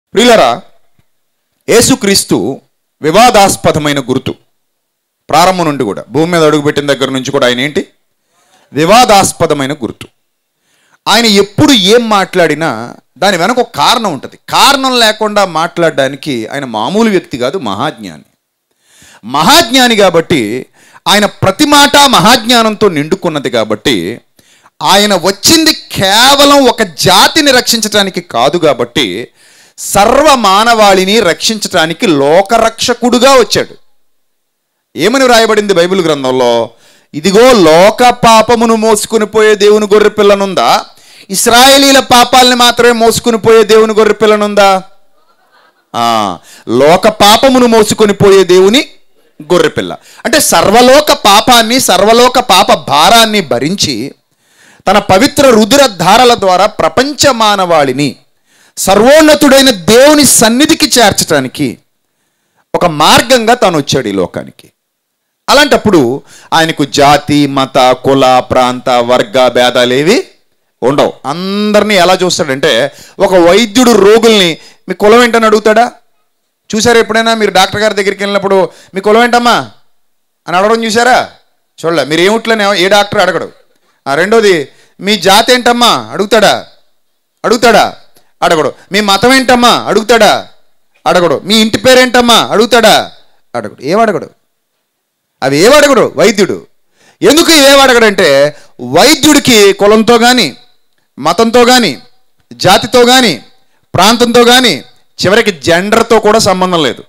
ప్రియులరా యేసుక్రీస్తు వివాదాస్పదమైన గుర్తు ప్రారంభం నుండి కూడా భూమి మీద అడుగుపెట్టిన దగ్గర నుంచి కూడా ఆయన ఏంటి వివాదాస్పదమైన గుర్తు ఆయన ఎప్పుడు ఏం మాట్లాడినా దాని వెనక ఒక కారణం ఉంటుంది కారణం లేకుండా మాట్లాడడానికి ఆయన మామూలు వ్యక్తి కాదు మహాజ్ఞాని మహాజ్ఞాని కాబట్టి ఆయన ప్రతి మాట మహాజ్ఞానంతో నిండుకున్నది కాబట్టి ఆయన వచ్చింది కేవలం ఒక జాతిని రక్షించటానికి కాదు కాబట్టి సర్వ మానవాళిని రక్షించటానికి లోకరక్షకుడుగా వచ్చాడు ఏమని వ్రాయబడింది బైబిల్ గ్రంథంలో ఇదిగో లోక పాపమును మోసుకుని పోయే దేవుని గొర్రె పిల్లనుందా ఇస్రాయేలీల పాపాలని మాత్రమే మోసుకుని పోయే దేవుని గొర్రె పిల్లనుందా ఆ, లోక పాపమును మోసుకొని పోయే దేవుని గొర్రెపిల్ల అంటే సర్వలోక పాపాన్ని సర్వలోక పాప భారాన్ని భరించి తన పవిత్ర రుధిర ధారల ద్వారా ప్రపంచ మానవాళిని సర్వోన్నతుడైన దేవుని సన్నిధికి చేర్చడానికి ఒక మార్గంగా తాను వచ్చాడు ఈ లోకానికి అలాంటప్పుడు ఆయనకు జాతి మత కుల ప్రాంత వర్గ భేదాలేవి ఉండవు అందరినీ ఎలా చూస్తాడంటే ఒక వైద్యుడు రోగుల్ని మీ కులం ఏంటని అడుగుతాడా చూసారా ఎప్పుడైనా మీరు డాక్టర్ గారి దగ్గరికి వెళ్ళినప్పుడు మీ కులం ఏంటమ్మా అని అడగడం చూసారా చూడలే మీరు ఏమిట్లని ఏ డాక్టర్ అడగడు ఆ రెండోది మీ జాతి ఏంటమ్మా అడుగుతాడా అడుగుతాడా అడగడు మీ మతం ఏంటమ్మా అడుగుతాడా అడగడు మీ ఇంటి పేరేంటమ్మా అడుగుతాడా అడగడు ఏం అడగడు అవి ఏం అడగడు వైద్యుడు ఎందుకు ఏం అడగడంటే వైద్యుడికి కులంతో కానీ మతంతో కానీ జాతితో కానీ ప్రాంతంతో కానీ చివరికి జెండర్తో కూడా సంబంధం లేదు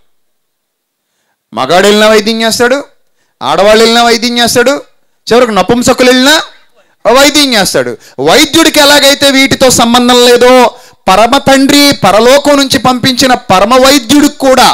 మగాడు వెళ్ళినా వైద్యం చేస్తాడు ఆడవాళ్ళు వెళ్ళినా వైద్యం చేస్తాడు చివరికి నపుంసకులు వెళ్ళినా వైద్యం చేస్తాడు వైద్యుడికి ఎలాగైతే వీటితో సంబంధం లేదో పరమ తండ్రి పరలోకం నుంచి పంపించిన పరమ వైద్యుడికి కూడా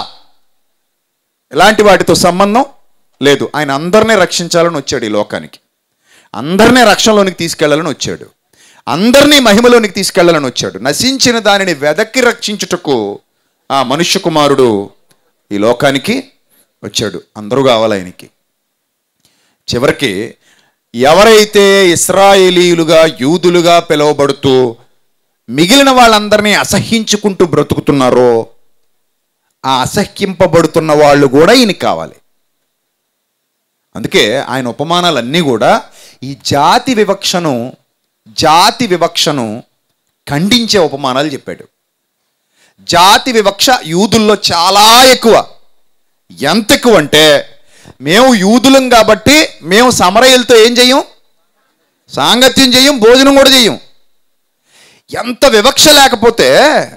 ఇలాంటి వాటితో సంబంధం లేదు ఆయన అందరినీ రక్షించాలని వచ్చాడు ఈ లోకానికి అందరినీ రక్షణలోనికి తీసుకెళ్లాలని వచ్చాడు అందరినీ మహిమలోనికి తీసుకెళ్లాలని వచ్చాడు నశించిన దానిని వెదక్కి రక్షించుటకు ఆ మనుష్య కుమారుడు ఈ లోకానికి వచ్చాడు అందరూ కావాలి ఆయనకి చివరికి ఎవరైతే ఇస్రాయేలీయులుగా యూదులుగా పిలువబడుతూ మిగిలిన వాళ్ళందరినీ అసహ్యించుకుంటూ బ్రతుకుతున్నారో ఆ అసహ్యింపబడుతున్న వాళ్ళు కూడా ఈయనకి కావాలి అందుకే ఆయన ఉపమానాలన్నీ కూడా ఈ జాతి వివక్షను జాతి వివక్షను ఖండించే ఉపమానాలు చెప్పాడు జాతి వివక్ష యూదుల్లో చాలా ఎక్కువ ఎంత ఎక్కువ అంటే మేము యూదులం కాబట్టి మేము సమరయులతో ఏం చెయ్యం సాంగత్యం చెయ్యం భోజనం కూడా చెయ్యం ఎంత వివక్ష లేకపోతే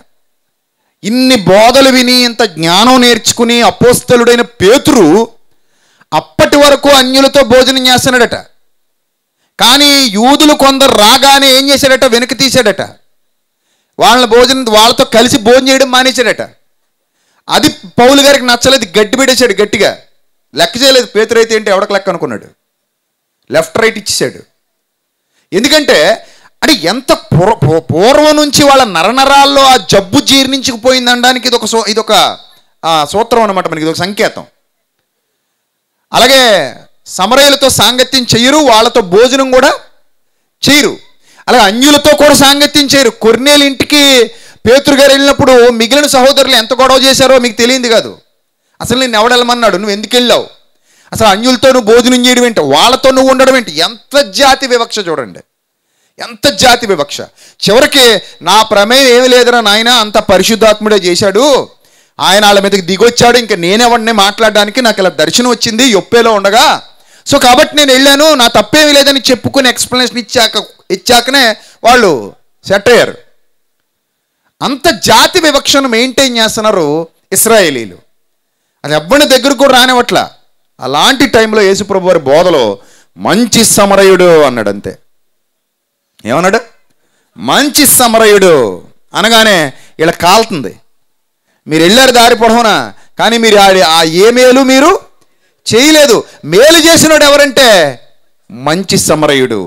ఇన్ని బోధలు విని ఇంత జ్ఞానం నేర్చుకుని అపోస్తలుడైన పేతురు అప్పటి వరకు అన్యులతో భోజనం చేస్తున్నాడట కానీ యూదులు కొందరు రాగానే ఏం చేశాడట వెనక్కి తీశాడట వాళ్ళ భోజనం వాళ్ళతో కలిసి భోజనం చేయడం మానేశాడట అది పౌలు గారికి నచ్చలేదు గడ్డి పెట్టేశాడు గట్టిగా లెక్క చేయలేదు పేతురు అయితే ఏంటి ఎవడకు లెక్క అనుకున్నాడు లెఫ్ట్ రైట్ ఇచ్చేసాడు ఎందుకంటే అంటే ఎంత పూర్వ పూ- పూర్వం నుంచి వాళ్ళ నరనరాల్లో ఆ జబ్బు జీర్ణించుకుపోయిందనడానికి ఇది ఒక సో ఇదొక ఆ, సూత్రం అనమాట మనకి ఇది ఒక సంకేతం అలాగే సమరయులతో సాంగత్యం చెయ్యరు వాళ్ళతో భోజనం కూడా చేయరు అలాగే అన్యులతో కూడా సాంగత్యం చేయరు కొర్నేలు ఇంటికి పేతురు గారు వెళ్ళినప్పుడు మిగిలిన సహోదరులు ఎంత గొడవ చేశారో మీకు తెలియంది కాదు అసలు నేను ఎవడెళ్ళమన్నాడు నువ్వు ఎందుకు వెళ్ళావు అసలు అన్యులతో నువ్వు భోజనం చేయడం ఏంటి వాళ్ళతో నువ్వు ఉండడం ఏంటి ఎంత జాతి వివక్ష చూడండి ఎంత జాతి వివక్ష చివరికి నా ప్రమేయం ఏమి లేదురా నాయన అంత పరిశుద్ధాత్ముడే చేశాడు ఆయన వాళ్ళ మీదకి దిగొచ్చాడు ఇంకా నేనెవడిని మాట్లాడడానికి నాకు ఇలా దర్శనం వచ్చింది యొప్పేలో ఉండగా సో కాబట్టి నేను వెళ్ళాను నా తప్పేమీ లేదని చెప్పుకుని ఎక్స్ప్లెనేషన్ ఇచ్చాక ఇచ్చాకనే వాళ్ళు సెట్ అయ్యారు అంత జాతి వివక్షను మెయింటైన్ చేస్తున్నారు ఇస్రాయేలీలు అది ఎవ్వరి దగ్గరకు కూడా రానివట్ల అలాంటి టైంలో యేసుప్రభు వారి బోధలో మంచి సమరయుడు అన్నాడు అంతే ఏమన్నాడు మంచి సమరయుడు అనగానే ఇలా కాలుతుంది మీరు వెళ్ళారు దారి పొడవునా కానీ మీరు ఆ- ఆ ఏ మేలు మీరు చేయలేదు మేలు చేసినోడు ఎవరంటే మంచి సమరయుడు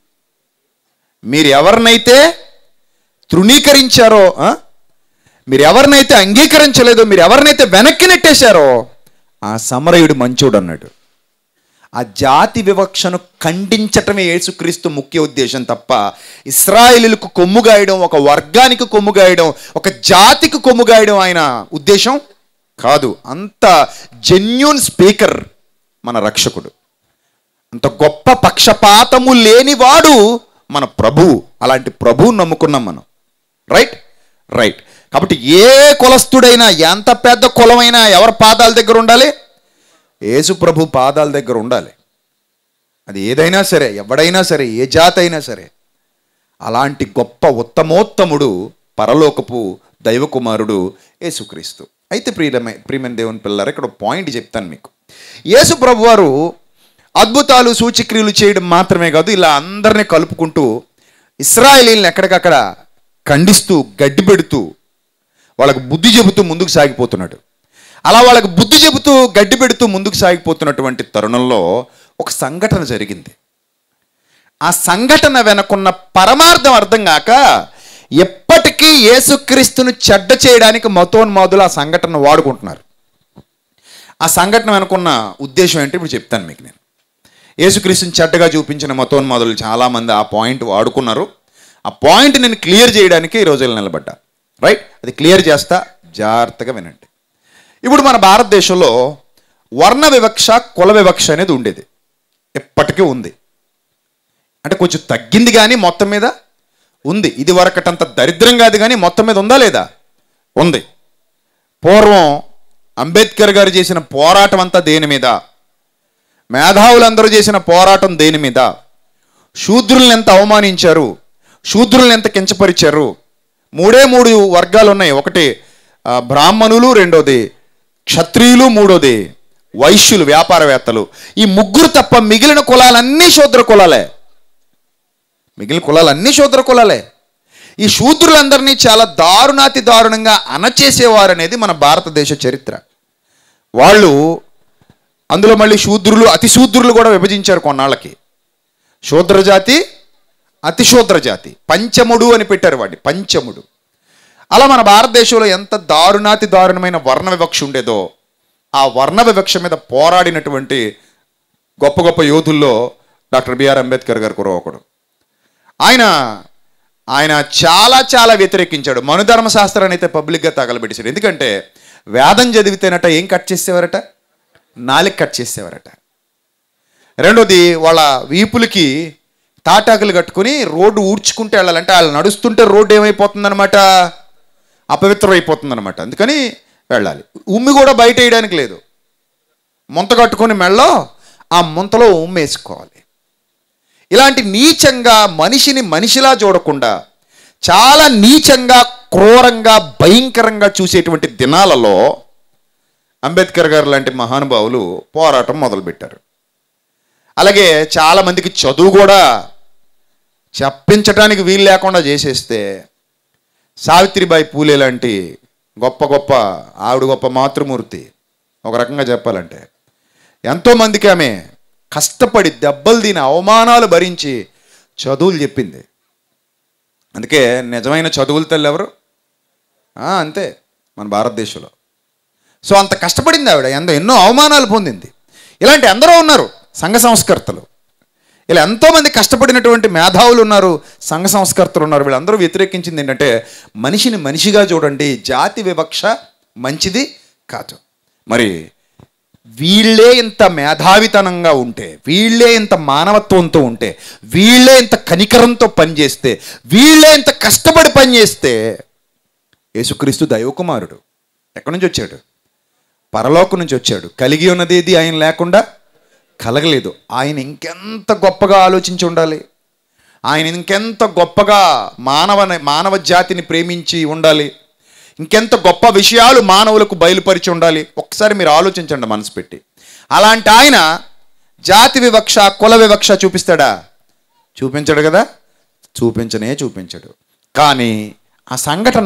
మీరు ఎవరినైతే తృణీకరించారో ఆ? మీరు ఎవరినైతే అంగీకరించలేదో మీరు ఎవరినైతే వెనక్కి నెట్టేశారో ఆ సమరయుడు మంచోడు అన్నాడు ఆ జాతి వివక్షను ఖండించటమే యేసుక్రీస్తు ముఖ్య ఉద్దేశం తప్ప ఇస్రాయేలులకు కొమ్ముగాయడం ఒక వర్గానికి కొమ్ముగాయడం ఒక జాతికి కొమ్ముగాయడం ఆయన ఉద్దేశం కాదు అంత జెన్యున్ స్పీకర్ మన రక్షకుడు అంత గొప్ప పక్షపాతము లేనివాడు మన ప్రభువు అలాంటి ప్రభువు నమ్ముకున్నాం మనం రైట్ రైట్ కాబట్టి ఏ కులస్తుడైనా ఎంత పెద్ద కులమైనా ఎవరి పాదాల దగ్గర ఉండాలి యేసు ప్రభు పాదాల దగ్గర ఉండాలి అది ఏదైనా సరే ఎవడైనా సరే ఏ జాతి అయినా సరే అలాంటి గొప్ప ఉత్తమోత్తముడు పరలోకపు దైవకుమారుడు యేసుక్రీస్తు అయితే ప్రియమై ప్రియమైన దేవుని పిల్లలు ఇక్కడ ఒక పాయింట్ చెప్తాను మీకు యేసు ప్రభు వారు అద్భుతాలు సూచక్రియలు చేయడం మాత్రమే కాదు ఇలా అందరినీ కలుపుకుంటూ ఇస్రాయేలీలను ఎక్కడికక్కడ ఖండిస్తూ గడ్డి పెడుతూ వాళ్ళకు బుద్ధి చెబుతూ ముందుకు సాగిపోతున్నాడు అలా వాళ్ళకి బుద్ధి చెబుతూ గడ్డి పెడుతూ ముందుకు సాగిపోతున్నటువంటి తరుణంలో ఒక సంఘటన జరిగింది ఆ సంఘటన వెనకున్న పరమార్థం అర్థం కాక ఎప్పటికీ యేసుక్రీస్తును చెడ్డ చేయడానికి మతోన్మాదులు ఆ సంఘటన వాడుకుంటున్నారు ఆ సంఘటన వెనుకున్న ఉద్దేశం ఏంటి ఇప్పుడు చెప్తాను మీకు నేను యేసుక్రీస్తుని చెడ్డగా చూపించిన మతోన్మాదులు చాలామంది ఆ పాయింట్ వాడుకున్నారు ఆ పాయింట్ నేను క్లియర్ చేయడానికి ఈ రోజులు నిలబడ్డా రైట్ అది క్లియర్ చేస్తా జాగ్రత్తగా వినండి ఇప్పుడు మన భారతదేశంలో వర్ణ వివక్ష కుల వివక్ష అనేది ఉండేది ఎప్పటికీ ఉంది అంటే కొంచెం తగ్గింది కానీ మొత్తం మీద ఉంది ఇది వరకటంత దరిద్రం కాదు కానీ మొత్తం మీద ఉందా లేదా ఉంది పూర్వం అంబేద్కర్ గారు చేసిన పోరాటం అంతా దేని మీద మేధావులందరూ చేసిన పోరాటం దేని మీద శూద్రుల్ని ఎంత అవమానించారు శూద్రుల్ని ఎంత కించపరిచారు మూడే మూడు వర్గాలు ఉన్నాయి ఒకటి ఆ, బ్రాహ్మణులు రెండోది క్షత్రియులు మూడోది వైశ్యులు వ్యాపారవేత్తలు ఈ ముగ్గురు తప్ప మిగిలిన కులాలన్నీ శూద్ర కులాలే మిగిలిన కులాలన్నీ శూద్ర కులాలే ఈ శూద్రులందరినీ చాలా దారుణాతి దారుణంగా అణచేసేవారు అనేది మన భారతదేశ చరిత్ర వాళ్ళు అందులో మళ్ళీ శూద్రులు అతి శూద్రులు కూడా విభజించారు కొన్నాళ్ళకి శూద్ర జాతి అతి శూద్ర జాతి పంచముడు అని పెట్టారు వాడిని పంచముడు అలా మన భారతదేశంలో ఎంత దారుణాతి దారుణమైన వర్ణ వివక్ష ఉండేదో ఆ వర్ణ వివక్ష మీద పోరాడినటువంటి గొప్ప గొప్ప యోధుల్లో డాక్టర్ బిఆర్ అంబేద్కర్ గారు కూడా ఒకడు ఆయన ఆయన చాలా చాలా వ్యతిరేకించాడు మనుధర్మ శాస్త్రాన్ని అయితే పబ్లిక్గా తగలబెట్టేశాడు ఎందుకంటే వేదం చదివితేనట ఏం కట్ చేసేవారట నాలుగు కట్ చేసేవారట రెండోది వాళ్ళ వీపులకి తాటాకులు కట్టుకుని రోడ్డు ఊడ్చుకుంటూ వెళ్ళాలంటే వాళ్ళు నడుస్తుంటే రోడ్డు ఏమైపోతుందన్నమాట అపవిత్రం అయిపోతుందన్నమాట అందుకని వెళ్ళాలి ఉమ్మి కూడా బయట వేయడానికి లేదు ముంత కట్టుకొని మెళ్ళో ఆ ముంతలో ఉమ్మేసుకోవాలి ఇలాంటి నీచంగా మనిషిని మనిషిలా చూడకుండా చాలా నీచంగా క్రూరంగా భయంకరంగా చూసేటువంటి దినాలలో అంబేద్కర్ గారు లాంటి మహానుభావులు పోరాటం మొదలుపెట్టారు అలాగే చాలామందికి చదువు కూడా చెప్పించడానికి వీలు లేకుండా చేసేస్తే సావిత్రిబాయి పూలే లాంటి గొప్ప గొప్ప ఆవిడ గొప్ప మాతృమూర్తి ఒక రకంగా చెప్పాలంటే ఎంతోమందికి ఆమె కష్టపడి దెబ్బలు తిని అవమానాలు భరించి చదువులు చెప్పింది అందుకే నిజమైన చదువుల తల్లి ఎవరు ఆ, అంతే మన భారతదేశంలో సో అంత కష్టపడింది ఆవిడ ఎంతో ఎన్నో అవమానాలు పొందింది ఇలాంటి ఎందరో ఉన్నారు సంఘ సంస్కర్తలు ఇలా ఎంతోమంది కష్టపడినటువంటి మేధావులు ఉన్నారు సంఘ సంస్కర్తలు ఉన్నారు వీళ్ళందరూ వ్యతిరేకించింది ఏంటంటే మనిషిని మనిషిగా చూడండి జాతి వివక్ష మంచిది కాదు మరి వీళ్ళే ఇంత మేధావితనంగా ఉంటే వీళ్ళే ఇంత మానవత్వంతో ఉంటే వీళ్ళే ఇంత కనికరంతో పనిచేస్తే వీళ్ళే ఇంత కష్టపడి పనిచేస్తే యేసుక్రీస్తు దైవకుమారుడు ఎక్కడి నుంచి వచ్చాడు పరలోకం నుంచి వచ్చాడు కలిగి ఉన్నది ఏది ఆయన లేకుండా కలగలేదు ఆయన ఇంకెంత గొప్పగా ఆలోచించి ఉండాలి ఆయన ఇంకెంత గొప్పగా మానవ మానవ జాతిని ప్రేమించి ఉండాలి ఇంకెంత గొప్ప విషయాలు మానవులకు బయలుపరిచి ఉండాలి ఒక్కసారి మీరు ఆలోచించండి మనసు పెట్టి అలాంటి ఆయన జాతి వివక్ష కుల వివక్ష చూపిస్తాడా చూపించడు కదా చూపించనే చూపించడు కానీ ఆ సంఘటన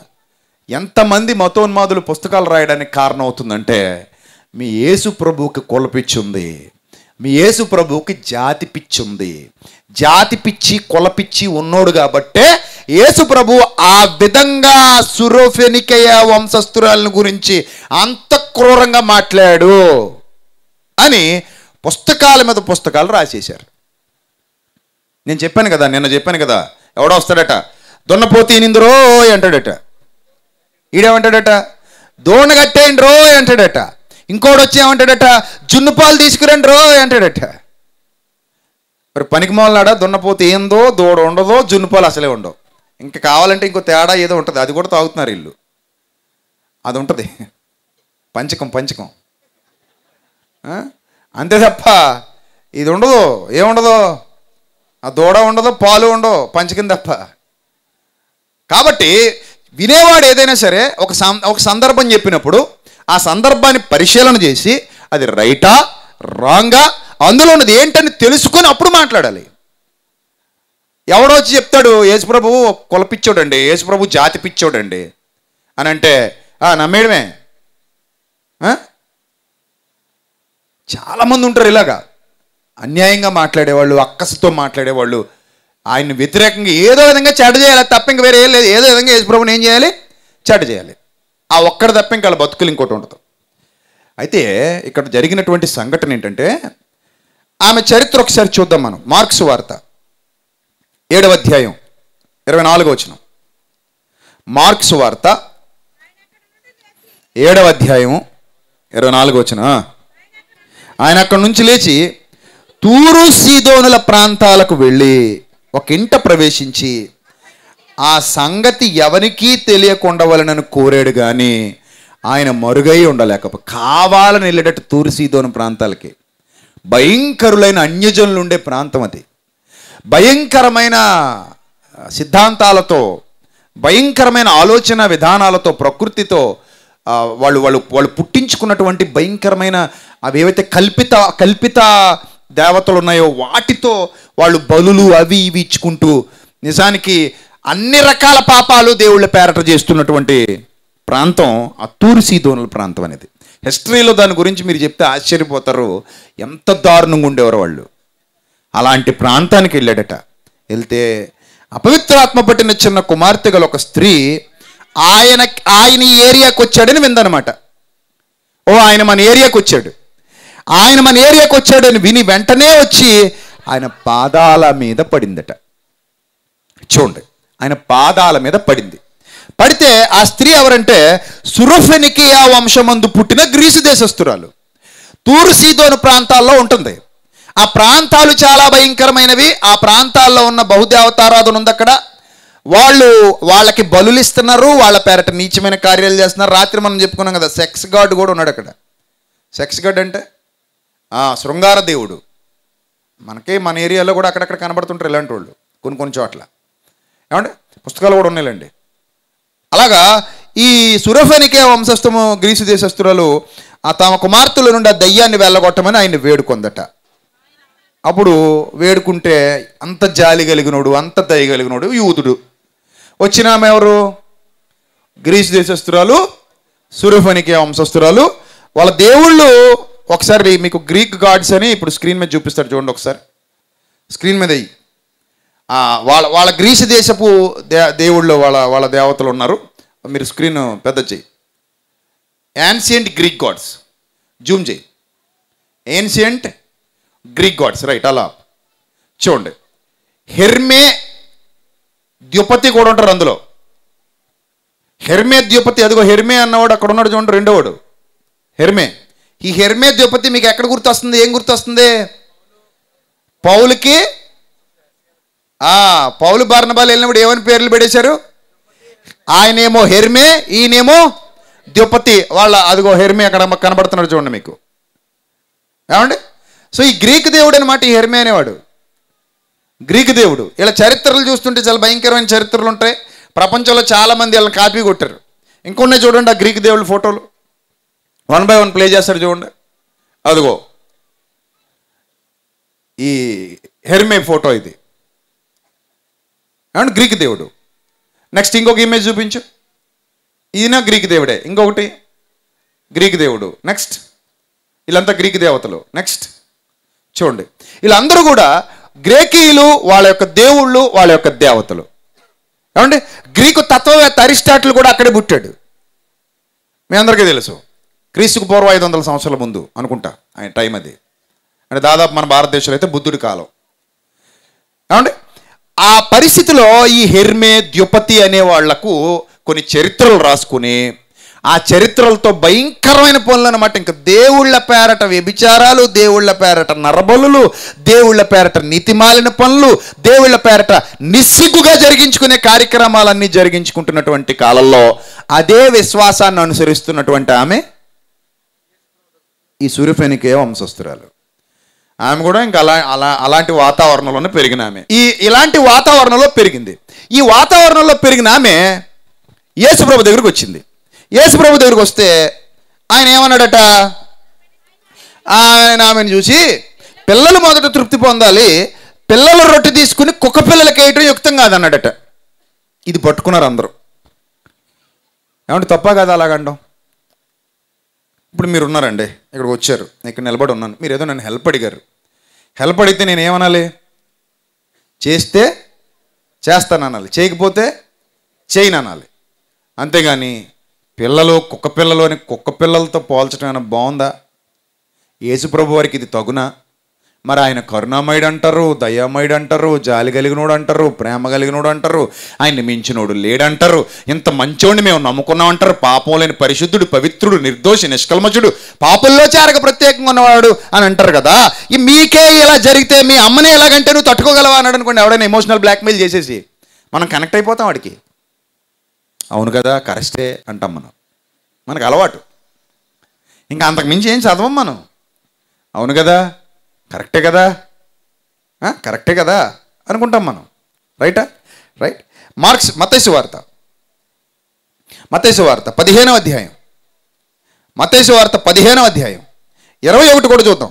ఎంతమంది మతోన్మాదులు పుస్తకాలు రాయడానికి కారణం అవుతుందంటే మీ యేసు ప్రభువుకి కుల పిచ్చి ఉంది మీ యేసు ప్రభువుకి జాతి పిచ్చి ఉంది జాతి పిచ్చి కుల పిచ్చి ఉన్నోడు కాబట్టే యేసు ప్రభు ఆ విధంగా సురోఫెనికయ వంశస్థురాలను గురించి అంత క్రూరంగా మాట్లాడు అని పుస్తకాల మీద పుస్తకాలు రాసేశారు నేను చెప్పాను కదా నిన్న చెప్పాను కదా ఎవడో వస్తాడట దున్నపోతీ నిందురో అంటాడట ఈడేమంటాడట దోణ కట్టేయండి రో అంటాడట ఇంకోటి వచ్చి ఏమంటాడట జున్ను పాలు తీసుకురండి రో అంటాడట మరి పనికి మొదలాడా దున్నపోతే ఏందో దూడ ఉండదో జున్ను పాలు అసలే ఉండవు ఇంకా కావాలంటే ఇంకో తేడా ఏదో ఉంటుంది అది కూడా తాగుతున్నారు ఇల్లు అది ఉంటుంది పంచకం పంచకం ఆ? అంతే తప్ప ఇది ఉండదు ఏముండదు ఆ దూడ ఉండదు పాలు ఉండవు పంచకం తప్ప కాబట్టి వినేవాడు ఏదైనా సరే ఒక సం ఒక సందర్భం చెప్పినప్పుడు ఆ సందర్భాన్ని పరిశీలన చేసి అది రైటా రాంగా అందులో ఉన్నది ఏంటని తెలుసుకొని అప్పుడు మాట్లాడాలి ఎవడో వచ్చి చెప్తాడు యేసుప్రభు కులపిచ్చోడండి యేసుప్రభు జాతి పిచ్చోడండి అని అంటే "ఆ, నమ్మేయడమే ఆ? చాలామంది ఉంటారు ఇలాగా అన్యాయంగా మాట్లాడేవాళ్ళు అక్కసుతో మాట్లాడేవాళ్ళు ఆయన వ్యతిరేకంగా ఏదో విధంగా చెడ్డ చేయాలి తప్ప ఇంక వేరే ఏం లేదు ఏదో విధంగా యేసుప్రభుని ఏం చేయాలి చెడ్డ చేయాలి ఆ ఒక్కడి తప్ప ఇంకా వాళ్ళ బతుకులు ఇంకోటి ఉండదు అయితే ఇక్కడ జరిగినటువంటి సంఘటన ఏంటంటే ఆమె చరిత్ర ఒకసారి చూద్దాం మనం మార్క్స్ వార్త ఏడవ అధ్యాయం ఇరవై నాలుగో వచ్చిన మార్క్స్ వార్త ఏడవ అధ్యాయం ఇరవై నాలుగో వచ్చిన ఆయన అక్కడి నుంచి లేచి తూరు సీదోనుల ప్రాంతాలకు వెళ్ళి ఒక ఇంట ప్రవేశించి ఆ సంగతి ఎవరికీ తెలియకుండవలనని కోరాడు కానీ ఆయన మరుగై ఉండలేకపో కావాలని వెళ్ళేటట్టు తూరు సీదోను ప్రాంతాలకి భయంకరులైన అన్యజనులు ఉండే ప్రాంతం అది భయంకరమైన సిద్ధాంతాలతో భయంకరమైన ఆలోచన విధానాలతో ప్రకృతితో ఆ, వాళ్ళు వాళ్ళు వాళ్ళు పుట్టించుకున్నటువంటి భయంకరమైన అవి ఏవైతే కల్పిత కల్పిత దేవతలు ఉన్నాయో వాటితో వాళ్ళు బలులు అవి ఇవి ఇచ్చుకుంటూ నిజానికి అన్ని రకాల పాపాలు దేవుళ్ళ పేరట చేస్తున్నటువంటి ప్రాంతం ఆ తూరు సీదోనుల ప్రాంతం అనేది హిస్టరీలో దాని గురించి మీరు చెప్తే ఆశ్చర్యపోతారు ఎంత దారుణంగా ఉండేవారు వాళ్ళు అలాంటి ప్రాంతానికి వెళ్ళాడట వెళ్తే అపవిత్రాత్మ పట్టిన చిన్న కుమార్తె గల ఒక స్త్రీ ఆయన ఆయన ఈ ఏరియాకి వచ్చాడని విందనమాట ఓ ఆయన మన ఏరియాకి వచ్చాడు ఆయన మన ఏరియాకి వచ్చాడని విని వెంటనే వచ్చి ఆయన పాదాల మీద పడిందట చూడండి ఆయన పాదాల మీద పడింది పడితే ఆ స్త్రీ ఎవరంటే సురఫెనికియా వంశమందు పుట్టిన గ్రీసు దేశస్తురాలు తూరు సీదోను ప్రాంతాల్లో ఉంటుంది ఆ ప్రాంతాలు చాలా భయంకరమైనవి ఆ ప్రాంతాల్లో ఉన్న బహుదేవతారాధన ఉంది అక్కడ వాళ్ళు వాళ్ళకి బలులు ఇస్తున్నారు వాళ్ళ పేరట నీచమైన కార్యాలు చేస్తున్నారు రాత్రి మనం చెప్పుకున్నాం కదా సెక్స్ గాడ్ కూడా ఉన్నాడు అక్కడ సెక్స్ గాడ్ అంటే ఆ, శృంగార దేవుడు మనకి మన ఏరియాలో కూడా అక్కడక్కడ కనబడుతుంటారు ఇలాంటి వాళ్ళు కొన్ని కొన్ని చోట్ల ఏమంటే పుస్తకాలు కూడా ఉన్నాయిలేండి అలాగా ఈ సురఫనికే వంశస్థము గ్రీసు దేశస్తురాలు ఆ తమ కుమార్తెల నుండి ఆ దయ్యాన్ని వెళ్ళగొట్టమని ఆయన వేడుకొందట అప్పుడు వేడుకుంటే అంత జాలి కలిగినోడు అంత దయ కలిగినోడు యూదుడు వచ్చిన ఆమె ఎవరు గ్రీసు దేశస్తురాలు సురఫనికే వంశస్తురాలు వాళ్ళ దేవుళ్ళు ఒకసారి మీకు గ్రీక్ గాడ్స్ అని ఇప్పుడు స్క్రీన్ మీద చూపిస్తారు చూడండి ఒకసారి స్క్రీన్ మీద వెయ్యి. ఆ, వాళ్ళ వాళ్ళ గ్రీసు దేశపు దే దేవుళ్ళు వాళ్ళ వాళ్ళ దేవతలు ఉన్నారు మీరు స్క్రీన్ పెద్ద చేయి యాన్సియంట్ గ్రీక్ గాడ్స్ జూమ్ చేయి ఏన్షియంట్ గ్రీక్ గాడ్స్ రైట్ అలా చూడండి హెర్మే ద్యుపతి కూడా ఉంటారు అందులో హెర్మే ద్యుపతి అదిగో హెర్మే అన్నవాడు అక్కడ ఉన్నాడు చూడండి రెండోవాడు హెర్మే ఈ హెర్మే ద్యుపతి మీకు ఎక్కడ గుర్తొస్తుంది ఏం గుర్తొస్తుంది పౌలుకి ఆ, పౌలు బార్నబాలు వెళ్ళినప్పుడు ఏమని పేర్లు పెట్టేశారు ఆయనేమో హెర్మే ఈయనేమో ద్యుపతి వాళ్ళ అదిగో హెర్మే అక్కడ కనబడుతున్నాడు చూడండి మీకు ఏమండి సో ఈ గ్రీక్ దేవుడు అనమాట ఈ హెర్మే అనేవాడు గ్రీక్ దేవుడు ఇలా చరిత్రలు చూస్తుంటే చాలా భయంకరమైన చరిత్రలు ఉంటాయి ప్రపంచంలో చాలామంది వీళ్ళని కాపీ కొట్టారు ఇంకొన్ని చూడండి ఆ గ్రీక్ దేవుళ్ళ ఫోటోలు వన్ బై వన్ ప్లే చేస్తారు చూడండి అదిగో ఈ హెర్మే ఫోటో ఇది ఏమంటే గ్రీక్ దేవుడు నెక్స్ట్ ఇంకొక ఇమేజ్ చూపించు ఈయన గ్రీక్ దేవుడే ఇంకొకటి గ్రీక్ దేవుడు నెక్స్ట్ వీళ్ళంతా గ్రీక్ దేవతలు నెక్స్ట్ చూడండి వీళ్ళందరూ కూడా గ్రేకీయులు వాళ్ళ యొక్క దేవుళ్ళు వాళ్ళ యొక్క దేవతలు ఏమండి గ్రీకు తత్వవేత్త అరిస్టాటిల్ కూడా అక్కడే పుట్టాడు మీ అందరికీ తెలుసు క్రీస్తుకు పూర్వ ఐదు వందల సంవత్సరాల ముందు అనుకుంటా ఆయన టైం అది అంటే దాదాపు మన భారతదేశంలో అయితే బుద్ధుడి కాలం ఏమండి ఆ పరిస్థితిలో ఈ హెర్మే ద్యుపతి అనే వాళ్లకు కొన్ని చరిత్రలు రాసుకుని ఆ చరిత్రలతో భయంకరమైన పనులు అనమాట ఇంకా దేవుళ్ళ పేరట వ్యభిచారాలు దేవుళ్ళ పేరట నరబలులు దేవుళ్ళ పేరట నీతిమాలిన పనులు దేవుళ్ళ పేరట నిస్సిగ్గుగా జరిగించుకునే కార్యక్రమాలన్నీ జరిగించుకుంటున్నటువంటి కాలంలో అదే విశ్వాసాన్ని అనుసరిస్తున్నటువంటి ఆమె ఈ సూర్యఫెనికే వంశస్థురాలు ఆమె కూడా ఇంకా అలా అలా అలాంటి వాతావరణంలోనే పెరిగిన ఆమె ఈ ఇలాంటి వాతావరణంలో పెరిగింది ఈ వాతావరణంలో పెరిగిన ఆమె యేసుప్రభు దగ్గరికి వచ్చింది యేసుప్రభు దగ్గరికి వస్తే ఆయన ఏమన్నాడట ఆయన ఆమెను చూసి పిల్లలు మొదట తృప్తి పొందాలి పిల్లల రొట్టె తీసుకుని కుక్క పిల్లలకి వేయటం యుక్తం కాదన్నాడట ఇది పట్టుకున్నారు అందరూ ఏమంటే తప్ప కదా అలాగండం ఇప్పుడు మీరు ఉన్నారండి ఇక్కడికి వచ్చారు నేను ఇక్కడ నిలబడి ఉన్నాను మీరు ఏదో నన్ను హెల్ప్ అడిగారు హెల్ప్ అడిగితే నేను ఏమనాలి చేస్తే చేస్తాననాలి చేయకపోతే చేయననాలి అంతేగాని పిల్లలు కుక్క పిల్లలు అని కుక్క పిల్లలతో పోల్చడం ఏమైనా బాగుందా యేసుప్రభు వారికి ఇది తగునా మరి ఆయన కరుణామయుడు అంటారు దయామయుడు అంటారు జాలి కలిగినోడు అంటారు ప్రేమ కలిగినోడు అంటారు ఆయన్ని మించినోడు లేడంటారు ఇంత మంచోడిని మేము నమ్ముకున్నాం అంటారు పాపం లేని పరిశుద్ధుడు పవిత్రుడు నిర్దోషి నిష్కల్మచుడు పాపంలో చేరక ప్రత్యేకంగా ఉన్నవాడు అని అంటారు కదా ఈ మీకే ఇలా జరిగితే మీ అమ్మని ఎలాగంటే నువ్వు తట్టుకోగలవా అన్నాడు అనుకోండి ఎవడైనా ఎమోషనల్ బ్లాక్మెయిల్ చేసేసి మనం కనెక్ట్ అయిపోతాం వాడికి అవును కదా కరెస్టే అంటాం మనం మనకు అలవాటు ఇంకా అంతకు మించి ఏం చదవం మనం అవును కదా కరెక్టే కదా ఆ, కరెక్టే కదా అనుకుంటాం మనం రైటా రైట్ మార్క్స్ మతేసు వార్త మతేసు వార్త పదిహేనవ అధ్యాయం మతేసు వార్త పదిహేనవ అధ్యాయం ఇరవై ఒకటి కూడా చూద్దాం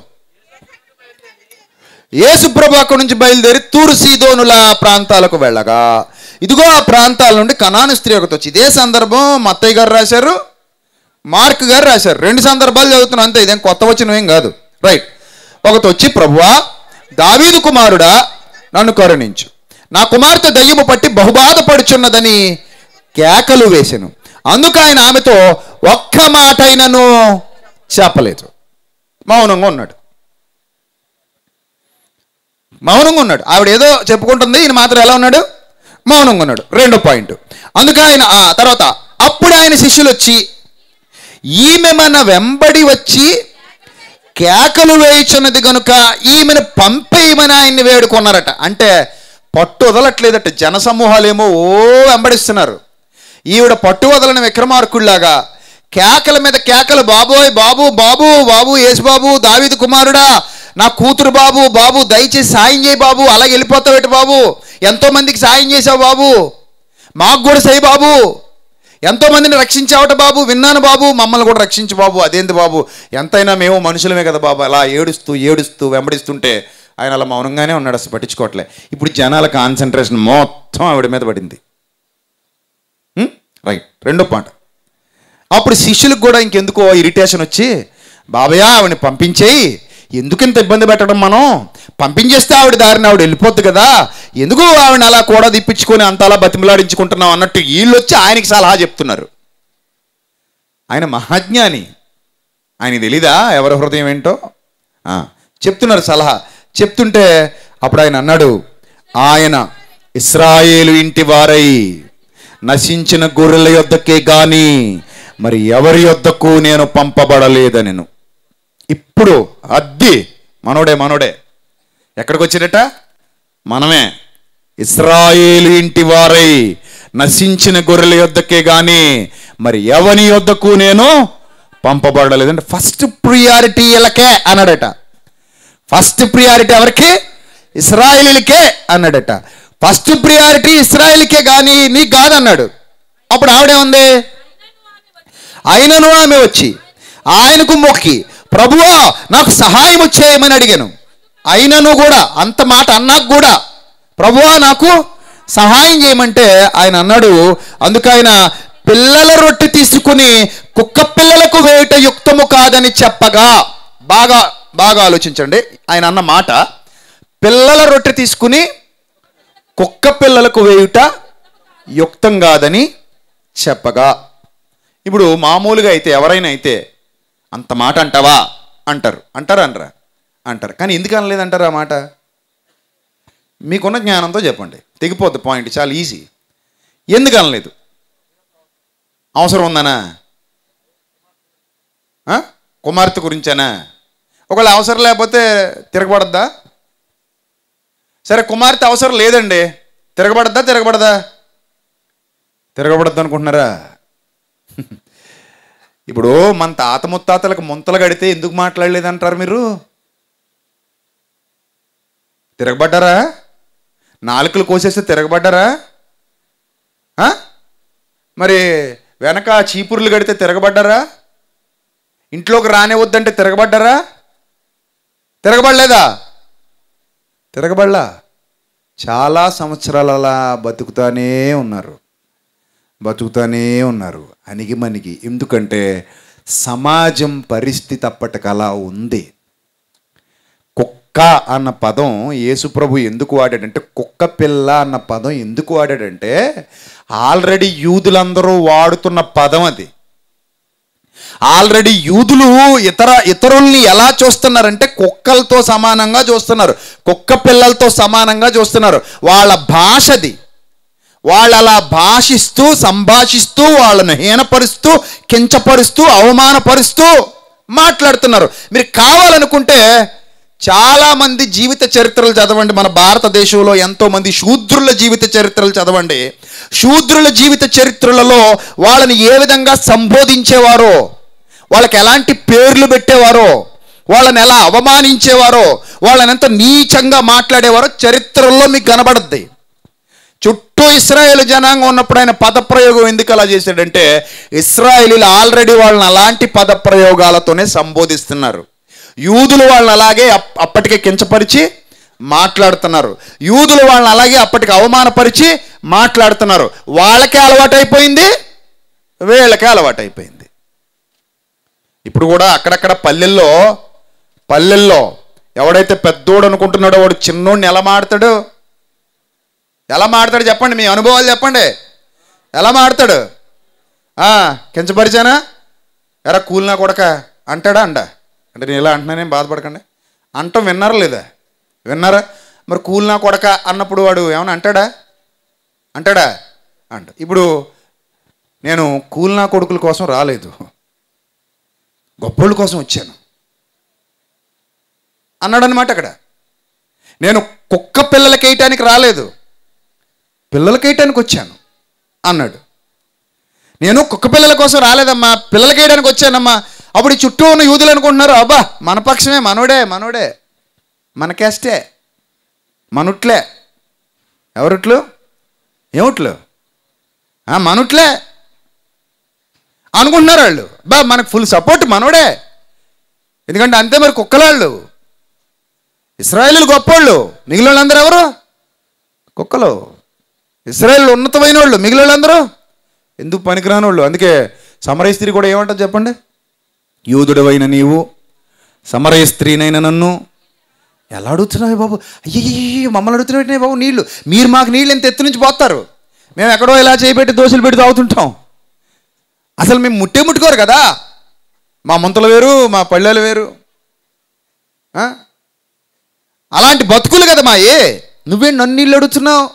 యేసుప్రభు అక్కడి నుంచి బయలుదేరి తూరు సీదోనుల ప్రాంతాలకు వెళ్ళగా ఇదిగో ఆ ప్రాంతాల నుండి కనాను స్త్రీ ఒకటి వచ్చి ఇదే సందర్భం మత్తయ్య గారు రాశారు మార్క్ గారు రాశారు రెండు సందర్భాలు చదువుతున్నాం అంతే ఇదేం కొత్త వచ్చిన ఏం కాదు రైట్ ఒకటి వచ్చి ప్రభువా దావీదు కుమారుడా నన్ను కరుణించు నా కుమార్తె దయ్యము పట్టి బహుబాధపడుచున్నదని కేకలు వేసెను అందుకు ఆయన ఆమెతో ఒక్క మాటైనను చెప్పలేదు మౌనంగా ఉన్నాడు మౌనంగా ఉన్నాడు ఆవిడ ఏదో చెప్పుకుంటుంది ఈయన మాత్రం ఎలా ఉన్నాడు మౌనంగా ఉన్నాడు రెండో పాయింట్ అందుకే ఆయన ఆ తర్వాత అప్పుడు ఆయన శిష్యులు వచ్చి ఈమె మన వెంబడి వచ్చి కేకలు వేయుచున్నది కనుక ఈమెను పంపేయమని ఆయన్ని వేడుకున్నారట అంటే పట్టు వదలట్లేదట జనసమూహాలేమో ఓ వెంబడిస్తున్నారు ఈవిడ పట్టు వదలని విక్రమార్కుల్లాగా కేకల మీద కేకలు బాబోయ్ బాబు బాబు బాబు యేసు బాబు దావీదు కుమారుడా నా కూతురు బాబు బాబు దయచేసి సాయం చేయి బాబు అలాగే వెళ్ళిపోతావేటి బాబు ఎంతో మందికి సాయం చేసావు బాబు మాకు కూడా సై బాబు ఎంతో మందిని రక్షించావట బాబు విన్నాను బాబు మమ్మల్ని కూడా రక్షించు బాబు అదేంది బాబు ఎంతైనా మేము మనుషులమే కదా బాబు అలా ఏడుస్తూ ఏడుస్తూ వెంబడిస్తుంటే ఆయన అలా మౌనంగానే ఉన్నాడు అసలు పట్టించుకోవట్లే ఇప్పుడు జనాల కాన్సన్ట్రేషన్ మొత్తం ఆవిడ మీద పడింది హ్మ్? రైట్ రెండో పాట అప్పుడు శిష్యులకు కూడా ఇంకెందుకో ఇరిటేషన్ వచ్చి బాబయ్య ఆవిడని పంపించేయి ఎందుకు ఇంత ఇబ్బంది పెట్టడం మనం పంపించేస్తే ఆవిడ దారిని ఆవిడ వెళ్ళిపోద్ది కదా ఎందుకు ఆవిడ అలా కూడా తిప్పించుకొని అంత అలా బతిమలాడించుకుంటున్నాం అన్నట్టు వీళ్ళు వచ్చి ఆయనకి సలహా చెప్తున్నారు ఆయన మహాజ్ఞాని ఆయన తెలీదా ఎవరి హృదయం ఏంటో ఆ, చెప్తున్నారు సలహా చెప్తుంటే అప్పుడు ఆయన అన్నాడు ఆయన ఇస్రాయేలు ఇంటి వారై నశించిన గొర్రెల యొద్దకే గాని మరి ఎవరి యొద్దకు నేను పంపబడలేదనెను ఇప్పుడు అద్ది మనోడే మనోడే ఎక్కడికి వచ్చిరట మనమే ఇస్రాయేలు ఇంటి వారై నశించిన గొర్రెల యొద్దకే గాని మరి ఎవని యొద్దకు నేను పంపబడలేదు అంటే ఫస్ట్ ప్రియారిటీ వీళ్ళకే అన్నాడట ఫస్ట్ ప్రియారిటీ ఎవరికి ఇస్రాయేలీలకే అన్నాడట ఫస్ట్ ప్రియారిటీ ఇస్రాయేల్కే కానీ నీకు కాదన్నాడు అప్పుడు ఆవిడేముంది అయినను ఆమె వచ్చి ఆయనకు మొక్కి ప్రభువా నాకు సహాయం చేయమని అడిగాను అయినను కూడా అంత మాట అన్నాక కూడా ప్రభువా నాకు సహాయం చేయమంటే ఆయన అన్నాడు అందుకు ఆయన పిల్లల రొట్టె తీసుకుని కుక్క పిల్లలకు వేయుట యుక్తము కాదని చెప్పగా బాగా బాగా ఆలోచించండి ఆయన అన్న మాట పిల్లల రొట్టె తీసుకుని కుక్క పిల్లలకు వేయుట యుక్తం కాదని చెప్పగా ఇప్పుడు మామూలుగా అయితే ఎవరైనా అయితే అంత మాట అంటావా అంటారు అంటారా అనరా అంటారు కానీ ఎందుకు అనలేదంటారు ఆ మాట మీకున్న జ్ఞానంతో చెప్పండి తెగిపోద్ది పాయింట్ చాలా ఈజీ ఎందుకు అనలేదు అవసరం ఉందనా ఆ? కుమార్తె గురించేనా ఒకవేళ అవసరం లేకపోతే తిరగబడద్దా సరే కుమార్తె అవసరం లేదండి తిరగబడద్దా తిరగబడదా తిరగబడద్దు అనుకుంటున్నారా ఇప్పుడు మన తాత ముత్తాతలకు ముంతలు కడితే ఎందుకు మాట్లాడలేదంటారు మీరు తిరగబడ్డారా నాలుకలు కోసేస్తే తిరగబడ్డారా ఆ? మరి వెనక చీపుర్లు కడితే తిరగబడ్డారా ఇంట్లోకి రానివద్దంటే తిరగబడ్డారా తిరగబడలేదా తిరగబడలా చాలా సంవత్సరాలు అలా బతుకుతానే ఉన్నారు బతుకుతానే ఉన్నారు అణిగి మణిగి ఎందుకంటే సమాజం పరిస్థితి అప్పటికి అలా ఉంది కుక్క అన్న పదం యేసుప్రభు ఎందుకు వాడాడంటే కుక్క పిల్ల అన్న పదం ఎందుకు వాడాడంటే ఆల్రెడీ యూదులందరూ వాడుతున్న పదం అది ఆల్రెడీ యూదులు ఇతర ఇతరుల్ని ఎలా చూస్తున్నారంటే కుక్కలతో సమానంగా చూస్తున్నారు కుక్క పిల్లలతో సమానంగా చూస్తున్నారు వాళ్ళ భాషది వాళ్ళు అలా భాషిస్తూ సంభాషిస్తూ వాళ్ళను హీనపరుస్తూ కించపరుస్తూ అవమానపరుస్తూ మాట్లాడుతున్నారు మీరు కావాలనుకుంటే చాలా మంది జీవిత చరిత్రలు చదవండి మన భారతదేశంలో ఎంతో మంది శూద్రుల జీవిత చరిత్రలు చదవండి శూద్రుల జీవిత చరిత్రలలో వాళ్ళని ఏ విధంగా సంబోధించేవారో వాళ్ళకి ఎలాంటి పేర్లు పెట్టేవారో వాళ్ళని ఎలా అవమానించేవారో వాళ్ళని ఎంత నీచంగా మాట్లాడేవారో చరిత్రల్లో మీకు కనబడద్ది చుట్టూ ఇస్రాయేల్ జనాంగం ఉన్నప్పుడు ఆయన పదప్రయోగం ఎందుకు అలా చేశాడంటే ఇస్రాయేలీలు ఆల్రెడీ వాళ్ళని అలాంటి పదప్రయోగాలతోనే సంబోధిస్తున్నారు యూదులు వాళ్ళని అలాగే అప్- అప్పటికే కించపరిచి మాట్లాడుతున్నారు యూదులు వాళ్ళని అలాగే అప్పటికి అవమానపరిచి మాట్లాడుతున్నారు వాళ్ళకే అలవాటైపోయింది వీళ్ళకే అలవాటైపోయింది ఇప్పుడు కూడా అక్కడక్కడ పల్లెల్లో పల్లెల్లో ఎవడైతే పెద్దోడు అనుకుంటున్నాడో వాడు చిన్నోడిని ఎలా మాడతాడు ఎలా మాడతాడు చెప్పండి మీ అనుభవాలు చెప్పండి ఎలా మాడతాడు ఆ, కించపరిచానా ఎరా కూలినా కొడక అంటాడా అండ అంటే నేను ఇలా అంటున్నానేం బాధపడకండి అంటాం విన్నారా లేదా విన్నారా మరి కూలినా కొడక అన్నప్పుడు వాడు ఏమైనా అంటాడా అంటాడా అంట ఇప్పుడు నేను కూలినా కొడుకుల కోసం రాలేదు గొప్పోళ్ళ కోసం వచ్చాను అన్నాడు అనమాట అక్కడ నేను కుక్క పిల్లలకి వేయటానికి రాలేదు పిల్లలకి వేయటానికి వచ్చాను అన్నాడు నేను కుక్క పిల్లల కోసం రాలేదమ్మా పిల్లలకి వేయడానికి వచ్చానమ్మా అప్పుడు ఈ చుట్టూ ఉన్న యూదులు అనుకుంటున్నారు అబ్బా మన పక్షమే మనోడే మనోడే మన క్యాస్టే మనుట్లే ఎవరుట్లు ఏమిట్లు ఆ, మనుట్లే అనుకుంటున్నారు వాళ్ళు బా మనకు ఫుల్ సపోర్ట్ మనోడే ఎందుకంటే అంతే మరి కుక్కలాళ్ళు ఇస్రాయేలీలు గొప్పోళ్ళు మిగిలిన వాళ్ళందరూ ఎవరు కుక్కలు ఇస్రాయేల్ ఉన్నతమైన వాళ్ళు మిగిలిన వాళ్ళందరూ ఎందుకు పనికిరాని వాళ్ళు అందుకే సమరయ స్త్రీ కూడా ఏమంటారు చెప్పండి యూదుడవైన నీవు సమరయ స్త్రీనైన నన్ను ఎలా అడుగుతున్నావు బాబు అయ్యయ్య మమ్మల్ని అడుగుతున్నాయి బాబు నీళ్ళు మీరు మాకు నీళ్ళు ఎంత ఎత్తు నుంచి పోతారు మేము ఎక్కడో ఇలా చేయబెట్టి దోశలు పెట్టి తాగుతుంటాం అసలు మేము ముట్టే ముట్టుకోరు కదా మా ముంతలు వేరు మా పళ్ళెలు వేరు ఆ? అలాంటి బతుకులు కదా మా ఏ నువ్వే నన్ను నీళ్ళు అడుగుతున్నావు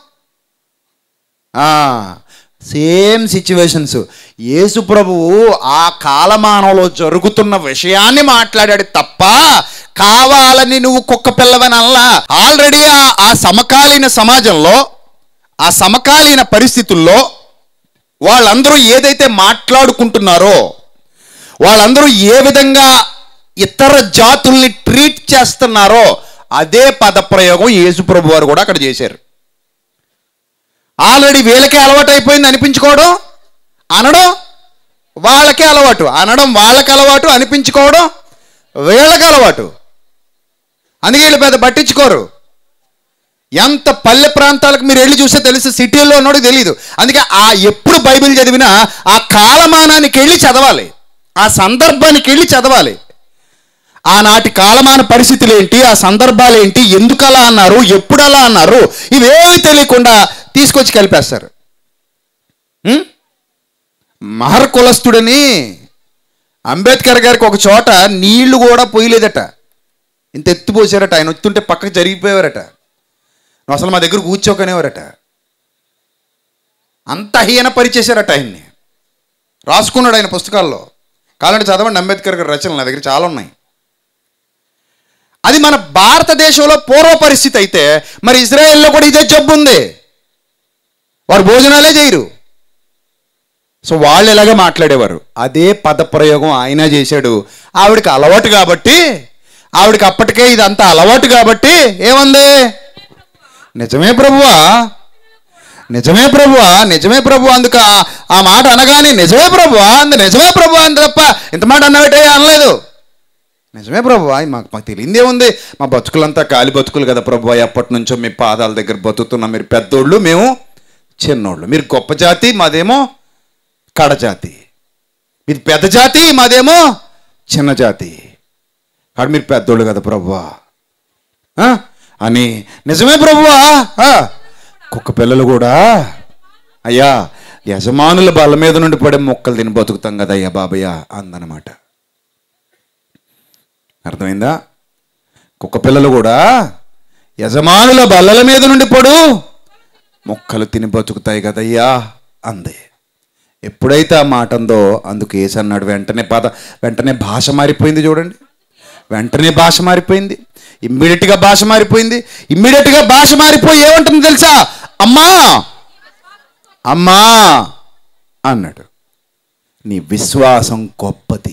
సేమ్ సిచ్యువేషన్స్ యేసు ప్రభువు ఆ కాలమానంలో జరుగుతున్న విషయాన్ని మాట్లాడాడు తప్ప కావాలని నువ్వు కుక్క పిల్లవని అల్లా ఆల్రెడీ ఆ ఆ సమకాలీన సమాజంలో ఆ సమకాలీన పరిస్థితుల్లో వాళ్ళందరూ ఏదైతే మాట్లాడుకుంటున్నారో వాళ్ళందరూ ఏ విధంగా ఇతర జాతుల్ని ట్రీట్ చేస్తున్నారో అదే పదప్రయోగం యేసుప్రభు వారు కూడా అక్కడ చేశారు ఆల్రెడీ వీళ్ళకే అలవాటు అయిపోయింది అనిపించుకోవడం అనడం వాళ్ళకే అలవాటు అనడం వాళ్ళకి అలవాటు అనిపించుకోవడం వీళ్ళకి అలవాటు అందుకే వీళ్ళు పెద్ద పట్టించుకోరు ఎంత పల్లె ప్రాంతాలకు మీరు వెళ్ళి చూస్తే తెలుసు సిటీల్లో ఉన్నోడికి తెలియదు అందుకే ఆ ఎప్పుడు బైబిల్ చదివినా ఆ కాలమానానికి వెళ్ళి చదవాలి ఆ సందర్భానికి వెళ్ళి చదవాలి ఆనాటి కాలమాన పరిస్థితులు ఏంటి ఆ సందర్భాలు ఏంటి ఎందుకు అలా అన్నారు ఎప్పుడు అలా అన్నారు ఇవేవి తెలియకుండా తీసుకొచ్చి కలిపేస్తారు ఉం? మహర్ కులస్తుడని అంబేద్కర్ గారికి ఒక చోట నీళ్లు కూడా పోయలేదట ఇంత ఎత్తిపోసారట ఆయన వస్తుంటే పక్కకు జరిగిపోయేవారట నువ్వు అసలు మా దగ్గర కూర్చోకనేవారట అంత హీన పరిచేశారట ఆయన్ని రాసుకున్నాడు ఆయన పుస్తకాల్లో కావాలంటే చదవండి అంబేద్కర్ గారి రచనలు నా దగ్గర చాలా ఉన్నాయి అది మన భారతదేశంలో పూర్వ పరిస్థితి అయితే మరి ఇజ్రాయెల్లో కూడా ఇదే జబ్బు ఉంది వారు భోజనాలే చేయరు సో వాళ్ళు ఎలాగ మాట్లాడేవారు అదే పద ప్రయోగం ఆయన చేశాడు ఆవిడకి అలవాటు కాబట్టి ఆవిడకి అప్పటికే ఇదంతా అలవాటు కాబట్టి ఏముంది నిజమే ప్రభువా నిజమే ప్రభువా నిజమే ప్రభు అందుకు ఆ- ఆ మాట అనగానే నిజమే ప్రభువా అంది నిజమే ప్రభువా అంది తప్ప ఇంత మాట అన్నవిటే అనలేదు నిజమే ప్రభువా మాకు మాకు తెలియందే ఉంది మా బతుకులంతా కాలి బతుకులు కదా ప్రభువా ఎప్పటి నుంచో మీ పాదాల దగ్గర బతుకుతున్నాం మీరు పెద్దోళ్ళు మేము చిన్నోళ్ళు మీరు గొప్ప జాతి మాదేమో కడ జాతి మీది పెద్ద జాతి మాదేమో చిన్న జాతి కాదు మీరు పెద్దోళ్ళు కదా ప్రభువా ఆ? అని నిజమే ప్రభువా ఆ, కుక్క పిల్లలు కూడా అయ్యా యజమానుల బల్ల మీద నుండి పడే మొక్కలు తిని బతుకుతాం కదా అయ్యా బాబయ్య అందనమాట అర్థమైందా కుక్క పిల్లలు కూడా యజమానుల బల్లల మీద నుండి పడు మొక్కలు తిని బతుకుతాయి కదయ్యా అంది ఎప్పుడైతే ఆ మాట ఉందో అందుకు ఏసు అన్నాడు వెంటనే పద వెంటనే భాష మారిపోయింది చూడండి వెంటనే భాష మారిపోయింది ఇమ్మీడియట్గా భాష మారిపోయింది ఇమ్మీడియట్గా భాష మారిపోయి ఏమంటుంది తెలుసా అమ్మా అమ్మా అన్నాడు నీ విశ్వాసం గొప్పది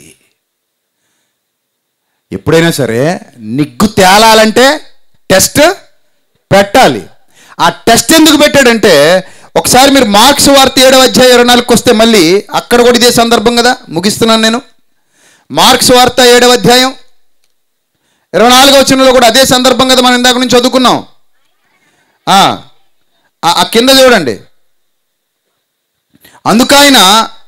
ఎప్పుడైనా సరే నిగ్గు తేలాలంటే టెస్ట్ పెట్టాలి ఆ టెస్ట్ ఎందుకు పెట్టాడంటే ఒకసారి మీరు మార్క్స్ వార్త ఏడవ అధ్యాయం ఇరవై నాలుగుకి వస్తే మళ్ళీ అక్కడ కూడా ఇదే సందర్భం కదా ముగిస్తున్నాను నేను మార్క్స్ వార్త ఏడవ అధ్యాయం ఇరవై నాలుగవ చిన్నలో కూడా అదే సందర్భం కదా మనం ఇందాక నుంచి చదువుకున్నాం ఆ, ఆ ఆ కింద చూడండి అందుకైన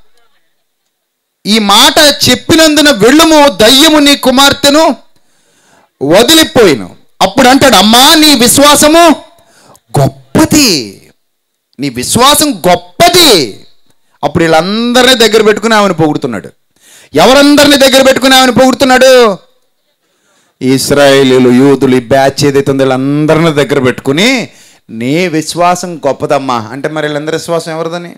ఈ మాట చెప్పినందున వెళ్ళుము దయ్యము నీ కుమార్తెను వదిలిపోయిను అప్పుడు అంటాడు అమ్మా నీ విశ్వాసము గొప్పది నీ విశ్వాసం గొప్పది అప్పుడు వీళ్ళందరినీ దగ్గర పెట్టుకుని ఆమెను పొగుడుతున్నాడు ఎవరందరినీ దగ్గర పెట్టుకుని ఆమెను పొగుడుతున్నాడు ఇస్రాయేలీలు యూదులు ఈ బ్యాచ్ ఏదైతే ఉందో వీళ్ళందరినీ దగ్గర పెట్టుకుని నీ విశ్వాసం గొప్పదమ్మా అంటే మరి వీళ్ళందరి విశ్వాసం ఎవరిదని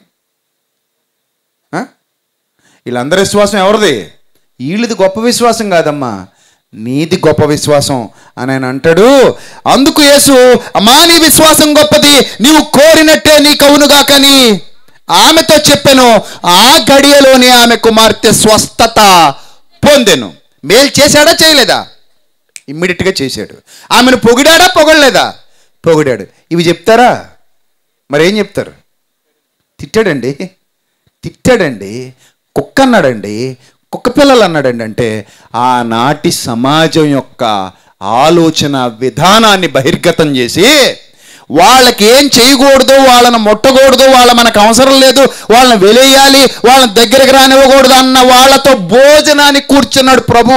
ఆ? వీళ్ళందరి విశ్వాసం ఎవరిది వీళ్ళది గొప్ప విశ్వాసం కాదమ్మా నీది గొప్ప విశ్వాసం అని ఆయన అంటాడు అందుకు యేసు అమ్మా నీ విశ్వాసం గొప్పది నీవు కోరినట్టే నీ కవునుగా కానీ ఆమెతో చెప్పాను ఆ గడియలోనే ఆమె కుమార్తె స్వస్థత పొందెను మేలు చేశాడా చేయలేదా ఇమ్మీడియట్గా చేశాడు ఆమెను పొగిడాడా పొగడలేదా పొగిడాడు ఇవి చెప్తారా మరేం చెప్తారు తిట్టాడండి తిట్టాడండి కుక్క అన్నాడండి కుక్క పిల్లలు అన్నాడండి అంటే ఆనాటి సమాజం యొక్క ఆలోచన విధానాన్ని బహిర్గతం చేసి వాళ్ళకి ఏం చేయకూడదు వాళ్ళని ముట్టకూడదు వాళ్ళ మనకు అవసరం లేదు వాళ్ళని వెలేయాలి వాళ్ళని దగ్గరికి రానివ్వకూడదు అన్న వాళ్ళతో భోజనాన్ని కూర్చున్నాడు ప్రభు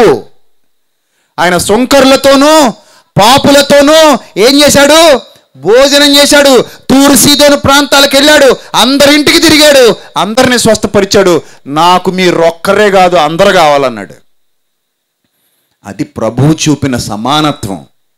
ఆయన సుంకరులతోనూ పాపులతోనూ ఏం చేశాడు భోజనం చేశాడు తూరు సీదోను ప్రాంతాలకు వెళ్ళాడు అందరింటికి తిరిగాడు అందరిని స్వస్థపరిచాడు నాకు మీరొక్కరే కాదు అందరు కావాలన్నాడు అది ప్రభు చూపిన సమానత్వం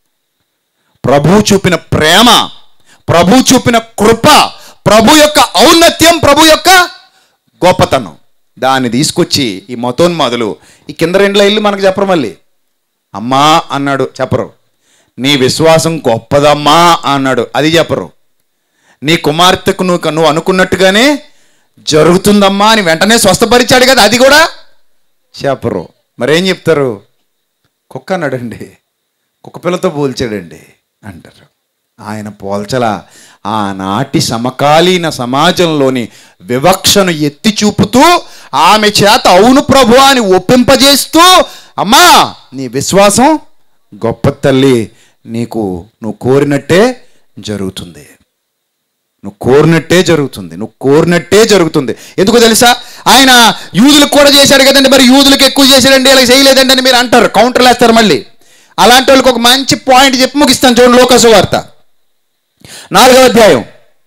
ప్రభు చూపిన ప్రేమ ప్రభు చూపిన కృప ప్రభు యొక్క ఔన్నత్యం ప్రభు యొక్క గొప్పతనం దాన్ని తీసుకొచ్చి ఈ మతోన్మాదులు ఈ కింద రెండుల ఇల్లు మనకు చెప్పరు మళ్ళీ అమ్మా అన్నాడు చెప్పరు నీ విశ్వాసం గొప్పదమ్మా అన్నాడు అది చెప్పరు నీ కుమార్తెకు నువ్వు నువ్వు అనుకున్నట్టుగానే జరుగుతుందమ్మా అని వెంటనే స్వస్థపరిచాడు కదా అది కూడా చెప్పరు మరేం చెప్తారు కుక్క అన్నాడండి కుక్క పిల్లతో పోల్చాడండి అంటారు ఆయన పోల్చల ఆనాటి సమకాలీన సమాజంలోని వివక్షను ఎత్తి చూపుతూ ఆమె చేత అవును ప్రభు అని ఒప్పింపజేస్తూ అమ్మా నీ విశ్వాసం గొప్ప తల్లి నీకు నువ్వు కోరినట్టే జరుగుతుంది నువ్వు కోరినట్టే జరుగుతుంది నువ్వు కోరినట్టే జరుగుతుంది ఎందుకు తెలుసా ఆయన యూదులకు కూడా చేశాడు కదండి మరి యూదులకు ఎక్కువ చేశాడండి ఇలా చేయలేదండి అని మీరు అంటారు కౌంటర్లు వేస్తారు మళ్ళీ అలాంటి వాళ్ళకి ఒక మంచి పాయింట్ చెప్పి ముగిస్తాను చూడండి లోకసు వార్త నాలుగవ అధ్యాయం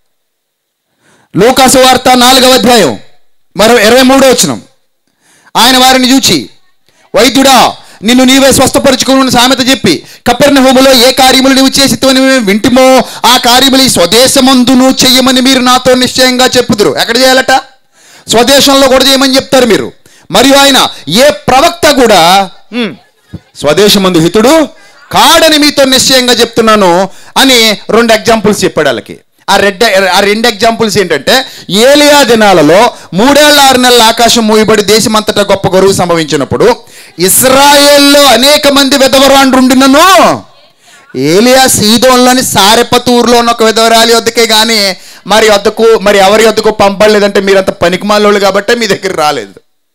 లోకాసు వార్త నాలుగవ అధ్యాయం మరో ఇరవై మూడో వచనం ఆయన వారిని చూచి వైద్యుడా నిన్ను నీవే స్వస్థపరుచుకుని సామెత చెప్పి కపెర్నహోములో ఏ కార్యములు నీవు చేసి వింటిమో ఆ కార్యములు ఈ స్వదేశమందును చెయ్యమని మీరు నాతో నిశ్చయంగా చెప్పుదురు ఎక్కడ చేయాలట స్వదేశంలో కూడా చేయమని చెప్తారు మీరు మరియు ఆయన ఏ ప్రవక్త కూడా "హ్మ్, స్వదేశమందు హితుడు కాడని మీతో నిశ్చయంగా చెప్తున్నాను అని రెండు ఎగ్జాంపుల్స్ చెప్పాడు వాళ్ళకి ఆ రెడ్ ఆ రెండు ఎగ్జాంపుల్స్ ఏంటంటే ఏలియా దినాలలో మూడేళ్ల ఆరు నెలల ఆకాశం మూయబడి దేశమంతటా గొప్ప గొరువు సంభవించినప్పుడు ఇస్రాయేల్లో అనేక మంది విధవరాండ్రుండినను ఏలియా సీదోన్లోని సారెపతూరులో ఉన్న ఒక విధవరాలి వద్దకే కానీ మరి వద్దకు మరి ఎవరి వద్దకు పంపలేదంటే మీరంత పనికిమాలోళ్ళు కాబట్టి మీ దగ్గర రాలేదు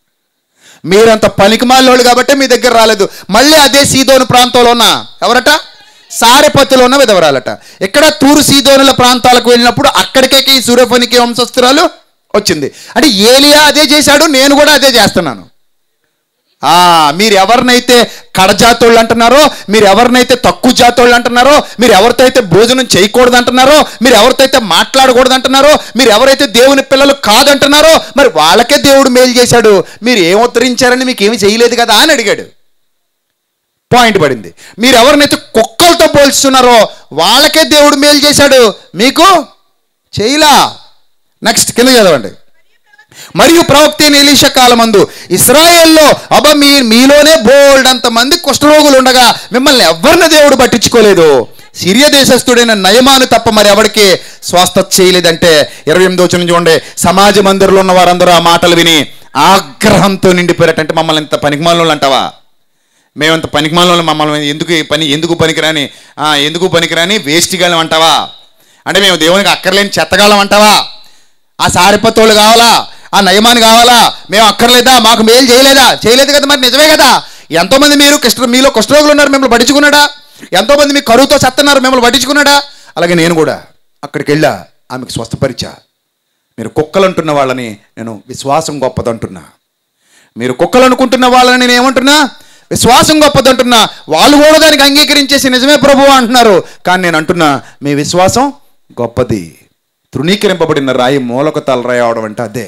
మీరంత పనికిమాలోళ్ళు కాబట్టి మీ దగ్గర రాలేదు మళ్ళీ అదే సీదోను ప్రాంతంలో ఉన్న ఎవరట సారెపత్తులో ఉన్న విధవరాలట ఇక్కడ తూరు సీదోనుల ప్రాంతాలకు వెళ్ళినప్పుడు అక్కడికే ఈ సూర్యఫనికి వంశస్థురాలు వచ్చింది అంటే ఏలియా అదే చేశాడు నేను కూడా అదే చేస్తున్నాను ఆ, మీరు ఎవరినైతే కడజాతోళ్ళు అంటున్నారో మీరు ఎవరినైతే తక్కువ జాతోళ్ళు అంటున్నారో మీరు ఎవరితో అయితే భోజనం చేయకూడదు అంటున్నారో మీరు ఎవరితో అయితే మాట్లాడకూడదు అంటున్నారో మీరు ఎవరైతే దేవుని పిల్లలు కాదంటున్నారో మరి వాళ్ళకే దేవుడు మేలు చేశాడు మీరు ఏం ఉత్తరించారని మీకు ఏమి చేయలేదు కదా అని అడిగాడు పాయింట్ పడింది మీరు ఎవరినైతే కుక్కలతో పోల్చుతున్నారో వాళ్ళకే దేవుడు మేలు చేశాడు మీకు చేయలా నెక్స్ట్ కింద చదవండి మరియు ప్రవక్త అయిన ఎలీషా కాలమందు ఇస్రాయేల్లో అబ్బ మీ మీలోనే బోల్డ్ అంత మంది కుష్ఠరోగులు ఉండగా మిమ్మల్ని ఎవరిని దేవుడు పట్టించుకోలేదు సిరియా దేశస్థుడైన నయమాను తప్ప మరి ఎవరికి స్వస్థత చేయలేదంటే ఇరవై ఎనిమిది వచ్చిన చూడండి సమాజ మందిరంలో ఉన్న వారందరూ ఆ మాటలు విని ఆగ్రహంతో నిండిపోయారంటే మమ్మల్ని ఇంత పనికిమాలను అంటావా మేమంత పనికిమాలను మమ్మల్ని ఎందుకు ఈ పని ఎందుకు పనికిరాని ఆ, ఎందుకు పనికిరాని వేస్ట్గాలం అంటావా అంటే మేము దేవునికి అక్కర్లేని చెత్తగాలం అంటావా ఆ సారిపత్తోళ్ళు కావాలా ఆ నయమాని కావాలా మేము అక్కర్లేదా మాకు మేలు చేయలేదా చేయలేదు కదా మరి నిజమే కదా ఎంతోమంది మీరు కృష్ణ మీలో కుష్ఠరోగులు ఉన్నారు మిమ్మల్ని పట్టించుకున్నాడా ఎంతోమంది మీ కరువుతో చెత్తన్నారు మిమ్మల్ని పట్టించుకున్నాడా అలాగే నేను కూడా అక్కడికి వెళ్ళా ఆమెకు స్వస్థపరిచా మీరు కుక్కలు అంటున్న వాళ్ళని నేను విశ్వాసం గొప్పదంటున్నా మీరు కుక్కలు అనుకుంటున్న వాళ్ళని నేను ఏమంటున్నా విశ్వాసం గొప్పదంటున్నా వాళ్ళు కూడా దానికి అంగీకరించేసి నిజమే ప్రభు అంటున్నారు కానీ నేను అంటున్నా మీ విశ్వాసం గొప్పది తృణీకరింపబడిన రాయి మూలక తలరాయి అవడం అంటే అదే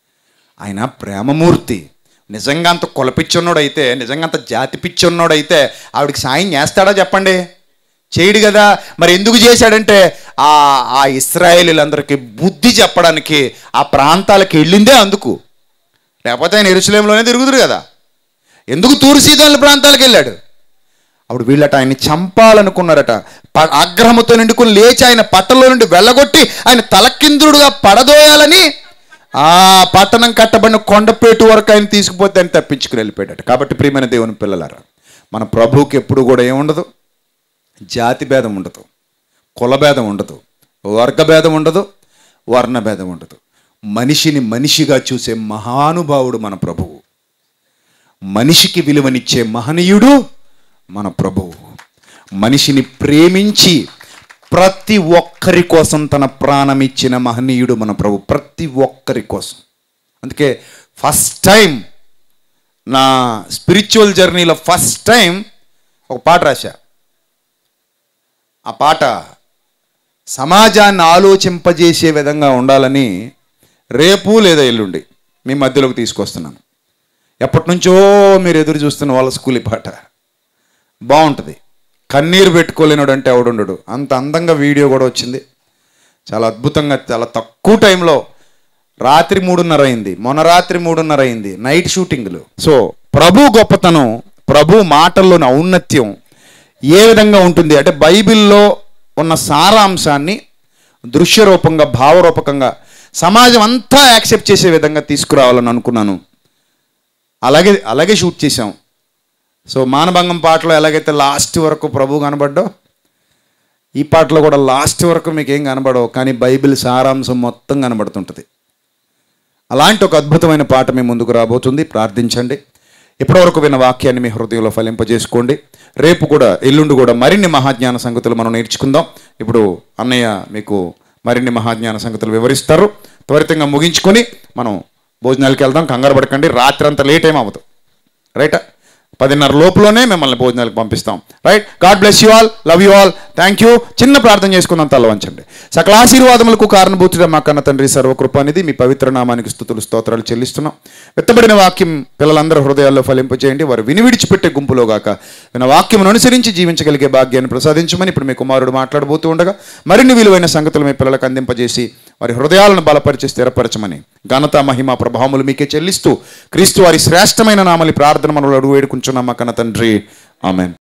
ఆయన ప్రేమమూర్తి నిజంగా అంత కులపిచ్చున్నోడైతే నిజంగా అంత జాతి పిచ్చున్నోడైతే ఆవిడకి సాయం చేస్తాడా చెప్పండి చేయడు కదా మరి ఎందుకు చేశాడంటే ఆ ఆ ఇస్రాయేలీలందరికీ బుద్ధి చెప్పడానికి ఆ ప్రాంతాలకు వెళ్ళిందే అందుకు లేకపోతే ఆయన ఎరుసలేంలోనే తిరుగుతురు కదా ఎందుకు తూరు సీదోన్ల ప్రాంతాలకు వెళ్ళాడు అప్పుడు వీళ్ళట ఆయన్ని చంపాలనుకున్నారట ప- ఆగ్రహముతో నిండుకుని లేచి ఆయన పట్టణంలో నుండి వెళ్ళగొట్టి ఆయన తలకిందుడుగా పడదోయాలని ఆ పట్టణం కట్టబడిన కొండపేటు వరకు ఆయన తీసుకుపోతే ఆయన తప్పించుకుని వెళ్ళిపోయాడట కాబట్టి ప్రియమైన దేవుని పిల్లలారా మన ప్రభువుకి ఎప్పుడు కూడా ఏముండదు జాతి భేదం ఉండదు కుల భేదం ఉండదు వర్గ భేదం ఉండదు వర్ణ భేదం ఉండదు మనిషిని మనిషిగా చూసే మహానుభావుడు మన ప్రభువు మనిషికి విలువనిచ్చే మహనీయుడు మన ప్రభువు మనిషిని ప్రేమించి ప్రతి ఒక్కరి కోసం తన ప్రాణం ఇచ్చిన మహనీయుడు మన ప్రభు ప్రతి ఒక్కరి కోసం అందుకే ఫస్ట్ టైం నా స్పిరిచువల్ జర్నీలో ఫస్ట్ టైం ఒక పాట రాశా ఆ పాట సమాజాన్ని ఆలోచింపజేసే విధంగా ఉండాలని రేపు లేదా ఎల్లుండి మీ మధ్యలోకి తీసుకొస్తున్నాను ఎప్పటి నుంచో మీరు ఎదురు చూస్తున్న వాళ్ళ స్కూల్ ఈ పాట బాగుంటుంది కన్నీరు పెట్టుకోలేనాడు అంటే ఎవడుండడు అంత అందంగా వీడియో కూడా వచ్చింది చాలా అద్భుతంగా చాలా తక్కువ టైంలో రాత్రి మూడున్నర అయింది మొన్న రాత్రి మూడున్నర అయింది నైట్ షూటింగ్లు సో ప్రభు గొప్పతనం ప్రభు మాటల్లోని ఔన్నత్యం ఏ విధంగా ఉంటుంది అంటే బైబిల్లో ఉన్న సారాంశాన్ని దృశ్యరూపంగా భావరూపకంగా సమాజం అంతా యాక్సెప్ట్ చేసే విధంగా తీసుకురావాలని అనుకున్నాను అలాగే అలాగే షూట్ చేసాం సో మానభంగం పాటలో ఎలాగైతే లాస్ట్ వరకు ప్రభు కనబడ్డో ఈ పాటలో కూడా లాస్ట్ వరకు మీకు ఏం కనబడవు కానీ బైబిల్ సారాంశం మొత్తం కనబడుతుంటుంది అలాంటి ఒక అద్భుతమైన పాట మీ ముందుకు రాబోతుంది ప్రార్థించండి ఇప్పటివరకు విన్న వాక్యాన్ని మీ హృదయంలో ఫలింపజేసుకోండి రేపు కూడా ఎల్లుండి కూడా మరిన్ని మహాజ్ఞాన సంగతులు మనం నేర్చుకుందాం ఇప్పుడు అన్నయ్య మీకు మరిన్ని మహాజ్ఞాన సంగతులు వివరిస్తారు త్వరితంగా ముగించుకొని మనం భోజనాలకి వెళ్దాం కంగారు పడకండి రాత్రి అంతా లేట్ ఏం అవ్వదు రైటా పదిన్నర లోపులోనే మిమ్మల్ని భోజనాలకు పంపిస్తాం right God bless you all love you all thank you చిన్న ప్రార్థన చేసుకుందాం తల వంచండి సకల ఆశీర్వాదములకు కారణభూతుడ మా కన్న తండ్రి సర్వకృపానిధి మీ పవిత్ర నామానికి స్థుతులు స్తోత్రాలు చెల్లిస్తున్నాం వెత్తబడిన వాక్యం పిల్లలందరూ హృదయాల్లో ఫలింపజేయండి వారు విని విడిచిపెట్టే గుంపులో గాక విన వాక్యం అనుసరించి జీవించగలిగే భాగ్యాన్ని ప్రసాదించమని ఇప్పుడు మీ కుమారుడు మాట్లాడబోతూ ఉండగా మరిన్ని విలువైన సంగతులు మీ పిల్లలకు అందింపజేసి వారి హృదయాలను బలపరిచి స్థిరపరచమని ఘనత మహిమ ప్రభావములు మీకే చెల్లిస్తూ క్రీస్తు వారి శ్రేష్టమైన నామలి ప్రార్థన మనలో అడుగు వేడుకుంటున్నాం మా కన్న తండ్రి ఆమెన్